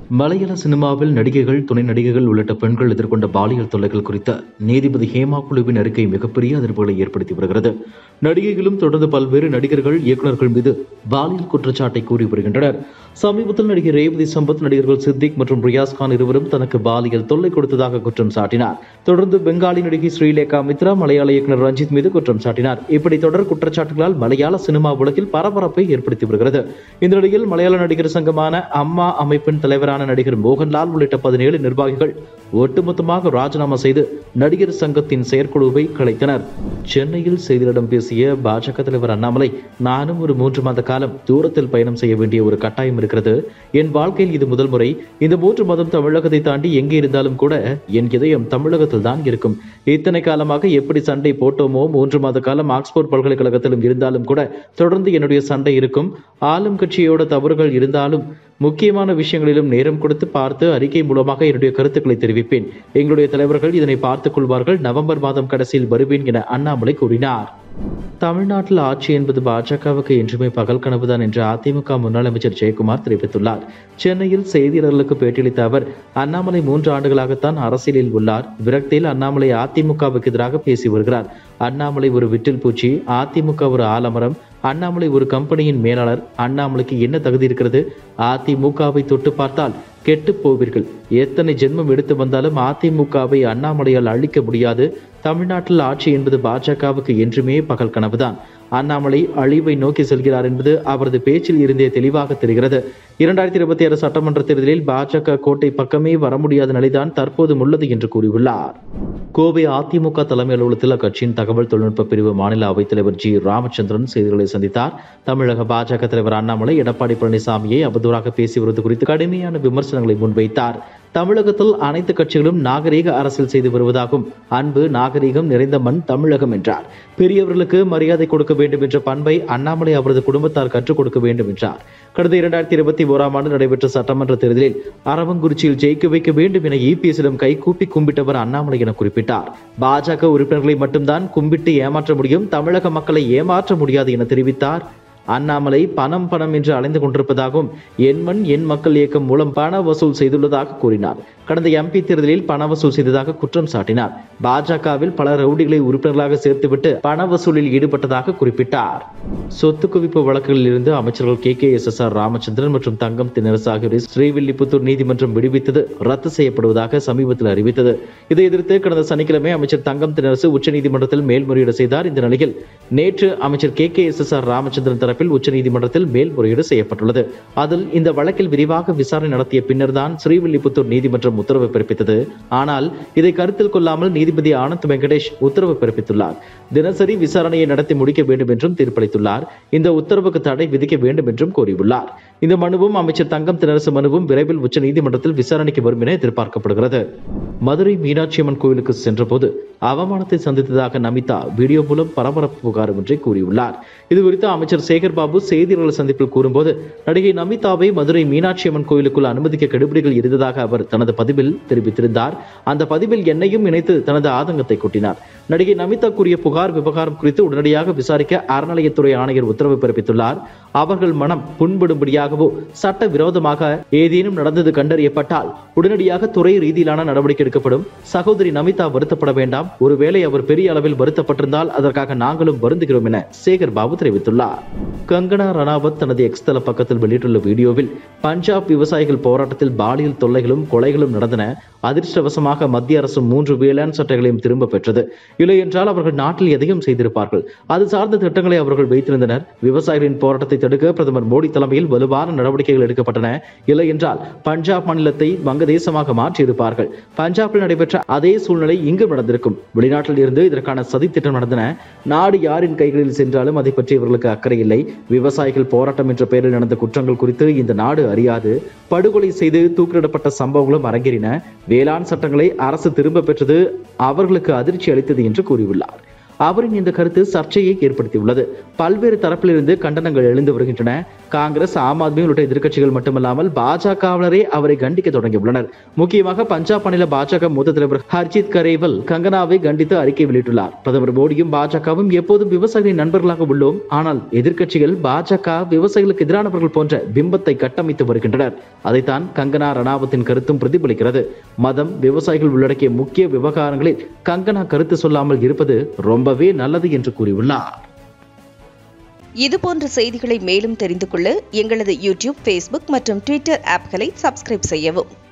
மலையாள சினிமாவில் நடிகைகள் துணை நடிகைகள் உள்ளிட்ட பெண்கள் எதிர்கொண்ட பாலியல் தொல்லைகள் குறித்த நீதிபதி ஹேமா குழுவின் அறிக்கை மிகப்பெரிய அதிர்வுகளை ஏற்படுத்தி வருகிறது நடிகைகளும் தொடர்ந்து பல்வேறு நடிகர்கள் இயக்குநர்கள் மீது பாலியல் குற்றச்சாட்டை கூறி வருகின்றனர் சமீபத்தில் நடிகை ரேவதி சம்பத் நடிகர்கள் சித்திக் மற்றும் ரியாஸ் கான் இருவரும் தனக்கு பாலியல் தொல்லை கொடுத்ததாக குற்றம் சாட்டினார் தொடர்ந்து பெங்காலி நடிகை ஸ்ரீலேகா மித்ரா மலையாள இயக்குனர் ரஞ்சித் மீது குற்றம் சாட்டினார் இப்படி தொடர் குற்றச்சாட்டுகளால் மலையாள சினிமா உலகில் பரபரப்பை ஏற்படுத்தி வருகிறது இந்த நிலையில் மலையாள நடிகர் சங்கமான அம்மா அமைப்பின் தலைவரான நடிகர் மோகன்லால் உள்ளிட்ட பதினேழு நிர்வாகிகள் ஒட்டுமொத்தமாக ராஜினாமா செய்து நடிகர் சங்கத்தின் செயற்குழுவை கலைத்தனர் சென்னையில் செய்திகளிடம் பேசிய பாஜக தலைவர் அண்ணாமலை நானும் ஒரு மூன்று மாத காலம் தூரத்தில் பயணம் செய்ய வேண்டிய ஒரு கட்டாயம் இருக்கிறது என் வாழ்க்கையில் இது முதல் முறை இந்த மூன்று மாதம் தமிழகத்தை தாண்டி எங்கே இருந்தாலும் கூட என் இதயம் தமிழகத்தில் தான் இருக்கும் இத்தனை காலமாக எப்படி சண்டை போட்டோமோ மூன்று மாத காலம் ஆக்ஸ்போர்ட் பல்கலைக்கழகத்திலும் இருந்தாலும் கூட தொடர்ந்து என்னுடைய சண்டை இருக்கும் ஆளும் கட்சியோட தவறுகள் இருந்தாலும் முக்கியமான விஷயங்களிலும் நேரம் கொடுத்து பார்த்து அறிக்கை மூலமாக என்னுடைய கருத்துக்களை தெரிவிப்பேன் எங்களுடைய தலைவர்கள் இதனை பார்த்துக் கொள்வார்கள் நவம்பர் மாதம் கடைசியில் வருவேன் என அண்ணாமலை கூறினார் தமிழ்நாட்டில் ஆட்சி என்பது பாஜகவுக்கு என்றுமே பகல் கனவுதான் என்று அதிமுக முன்னாள் அமைச்சர் ஜெயக்குமார் தெரிவித்துள்ளார் சென்னையில் செய்தியாளர்களுக்கு பேட்டியளித்த அவர் அண்ணாமலை மூன்று ஆண்டுகளாகத்தான் அரசியலில் உள்ளார் விரக்தியில் அண்ணாமலை அதிமுகவுக்கு எதிராக பேசி வருகிறார் அண்ணாமலை ஒரு விட்டில் பூச்சி அதிமுக ஒரு ஆலமரம் அண்ணாமலை ஒரு கம்பெனியின் மேலாளர் அண்ணாமலைக்கு என்ன தகுதி இருக்கிறது அதிமுகவை தொட்டு பார்த்தால் கெட்டு போவீர்கள் எத்தனை ஜென்மம் எடுத்து வந்தாலும் அதிமுகவை அண்ணாமலையால் அழிக்க முடியாது தமிழ்நாட்டில் ஆட்சி என்பது பாஜகவுக்கு என்றுமே பகல் கனவுதான் அண்ணாமலை அழிவை நோக்கி செல்கிறார் என்பது அவரது பேச்சில் இருந்தே தெளிவாக தெரிகிறது இரண்டாயிரத்தி இருபத்தி ஆறு சட்டமன்ற தேர்தலில் பாஜக கோட்டை பக்கமே வர முடியாத நிலைதான் தற்போதும் உள்ளது என்று கூறியுள்ளார் கோவை அதிமுக தலைமை அலுவலகத்தில் அக்கட்சியின் தகவல் தொழில்நுட்ப பிரிவு மாநில அவைத்தலைவர் ஜி ராமச்சந்திரன் செய்திகளை சந்தித்தார் தமிழக பாஜக தலைவர் அண்ணாமலை எடப்பாடி பழனிசாமியை அவதூறாக பேசி வருவது குறித்து கடுமையான விமர்சனங்களை முன்வைத்தார் தமிழகத்தில் அனைத்து கட்சிகளும் நாகரீக அரசியல் செய்து வருவதாகும் அன்பு நாகரீகம் நிறைந்த மண் தமிழகம் என்றார் பெரியவர்களுக்கு மரியாதை கொடுக்க வேண்டும் என்ற பண்பை அண்ணாமலை அவரது குடும்பத்தார் கற்றுக் கொடுக்க வேண்டும் என்றார் கடந்த இரண்டாயிரத்தி இருபத்தி ஓராம் ஆண்டு நடைபெற்ற சட்டமன்ற தேர்தலில் அரவங்குறிச்சியில் ஜெயிக்க வைக்க வேண்டும் என இபிஎஸிடம் கை கூப்பி கும்பிட்டவர் அண்ணாமலை என குறிப்பிட்டார் பாஜக உறுப்பினர்களை மட்டும்தான் கும்பிட்டு ஏமாற்ற முடியும் தமிழக மக்களை ஏமாற்ற முடியாது என தெரிவித்தார் அண்ணாமலை பணம் பணம் என்று அலைந்து கொண்டிருப்பதாகவும் என் மண் என் மக்கள் இயக்கம் மூலம் பண வசூல் செய்துள்ளதாக கூறினார் கடந்த எம்பி தேர்தலில் பண வசூல் செய்ததாக குற்றம் சாட்டினார் பாஜகவில் பல ரவுடிகளை உறுப்பினர்களாக சேர்த்துவிட்டு பண வசூலில் ஈடுபட்டதாக குறிப்பிட்டார் சொத்து குவிப்பு வழக்குகளில் இருந்து அமைச்சர்கள் K K S S R Ramachandran மற்றும் தங்கம் தினரசு ஆகியோரை ஸ்ரீவில்லிபுத்தூர் நீதிமன்றம் விடுவித்தது ரத்து செய்யப்படுவதாக சமீபத்தில் அறிவித்தது இதை எதிர்த்து கடந்த சனிக்கிழமை அமைச்சர் தங்கம் தினரசு உச்சநீதிமன்றத்தில் மேல்முறையீடு செய்தார் இந்த நிலையில் நேற்று அமைச்சர் K K S S R Ramachandran தரப்பில் உச்சநீதிமன்றத்தில் மேல்முறையீடு செய்யப்பட்டுள்ளது அதில் இந்த வழக்கில் விரிவாக விசாரணை நடத்திய பின்னர் தான் ஸ்ரீவில்லிபுத்தூர் நீதிமன்றம் உத்தரவு பிறப்பித்தது ஆனால் இதை கருத்தில் கொள்ளாமல் நீதிபதி ஆனந்த் வெங்கடேஷ் உத்தரவு பிறப்பித்துள்ளார் தினசரி விசாரணையை நடத்தி முடிக்க வேண்டும் என்றும் தீர்ப்பளித்துள்ளார் இந்த உத்தரவுக்கு தடை விதிக்க வேண்டும் என்றும் கூறியுள்ளார் இந்த மனுவும் அமைச்சர் தங்கம் தினரசு மனுவும் விரைவில் உச்ச நீதிமன்றத்தில் விசாரணைக்கு வரும் என எதிர்பார்க்கப்படுகிறது மதுரை மீனாட்சி அம்மன் கோயிலுக்கு சென்றபோது அவமானத்தை சந்தித்ததாக நமிதா வீடியோ மூலம் பரபரப்பு புகார் ஒன்றை கூறியுள்ளார் இது குறித்து அமைச்சர் சேகர் பாபு செய்தியாளர் சந்திப்பில் கூறும்போது நடிகை நமிதாவை மதுரை மீனாட்சி அம்மன் கோயிலுக்குள் அனுமதிக்க கெடுபிடிகள் இருந்ததாக அவர் தனது பதிவில் தெரிவித்திருந்தார் அந்த பதிவில் என்னையும் இணைத்து தனது ஆதங்கத்தை கூட்டினார் நடிகை நமிதா கூறிய புகார் விவகாரம் குறித்து உடனடியாக விசாரிக்க அறநிலையத்துறை ஆணையர் உத்தரவு பிறப்பித்துள்ளார் அவர்கள் மனம் புண்படும்படியாகவோ சட்ட விரோதமாக ஏதேனும் நடந்தது கண்டறியப்பட்டால் உடனடியாக துறை ரீதியிலான நடவடிக்கை எடுக்கப்படும் சகோதரி நமிதா வருத்தப்பட வேண்டாம் ஒருவேளை அவர் பெரிய அளவில் வருத்தப்பட்டிருந்தால் அதற்காக நாங்களும் வருந்துகிறோம் என சேகர் பாபு தெரிவித்துள்ளார் கங்கனா ரணாவத் தனது எக்ஸ் தள பக்கத்தில் வெளியிட்டுள்ள வீடியோவில் பஞ்சாப் விவசாயிகள் போராட்டத்தில் பாலியல் தொல்லைகளும் கொலைகளும் நடந்தன அதிர்ஷ்டவசமாக மத்திய அரசு மூன்று வேளாண் சட்டங்களையும் திரும்ப பெற்றது இல்லை என்றால் அவர்கள் நாட்டில் எதையும் செய்திருப்பார்கள் அது சார்ந்த திட்டங்களை அவர்கள் வைத்திருந்தனர் விவசாயிகளின் போராட்டத்தை தடுக்க பிரதமர் மோடி தலைமையில் வலுவான நடவடிக்கைகள் எடுக்கப்பட்டன இல்லை என்றால் பஞ்சாப் மாநிலத்தை வங்கதேசமாக மாற்றியிருப்பார்கள் பஞ்சாபில் நடைபெற்ற அதே சூழ்நிலை இங்கு நடந்திருக்கும் வெளிநாட்டில் இருந்து இதற்கான சதித்திட்டம் நடந்தன நாடு யாரின் கைகளில் சென்றாலும் அதை பற்றி இவர்களுக்கு அக்கறை இல்லை விவசாயிகள் போராட்டம் என்ற பெயரில் நடந்த குற்றங்கள் குறித்து இந்த நாடு அறியாது படுகொலை செய்து தூக்கிலிடப்பட்ட சம்பவங்களும் அரங்கேறின வேளாண் சட்டங்களை அரசு திரும்ப பெற்றது அவர்களுக்கு அதிர்ச்சி அளித்தது என்று கூறியுள்ளார் அவரின் இந்த கருத்து சர்ச்சையை ஏற்படுத்தியுள்ளது பல்வேறு தரப்பிலிருந்து கண்டனங்கள் எழுந்து வருகின்றன காங்கிரஸ் ஆம் ஆத்மி உள்ளிட்ட எதிர்க்கட்சிகள் மட்டுமல்லாமல் பாஜகவினரே அவரை கண்டிக்க தொடங்கியுள்ளனர் முக்கியமாக பஞ்சாப் மாநில பாஜக மூத்த தலைவர் ஹர்ஜித் கரேவல் கங்கனாவை கண்டித்து அறிக்கை வெளியிட்டுள்ளார் பிரதமர் மோடியும் பாஜகவும் எப்போதும் விவசாயிகளின் நண்பர்களாக உள்ளோம் ஆனால் எதிர்க்கட்சிகள் பாஜக விவசாயிகளுக்கு எதிரானவர்கள் போன்ற பிம்பத்தை கட்டமைத்து வருகின்றனர் அதைத்தான் கங்கனா ரணாவத்தின் கருத்தும் பிரதிபலிக்கிறது மதம் விவசாயிகள் உள்ளடக்கிய முக்கிய விவகாரங்களில் கங்கனா கருத்து சொல்லாமல் இருப்பது ரொம்பவே நல்லது என்று கூறியுள்ளார் இதுபோன்ற செய்திகளை மேலும் தெரிந்து கொள்ள எங்களது யூடியூப் ஃபேஸ்புக் மற்றும் ட்விட்டர் ஆப்களை சப்ஸ்கிரைப் செய்யவும்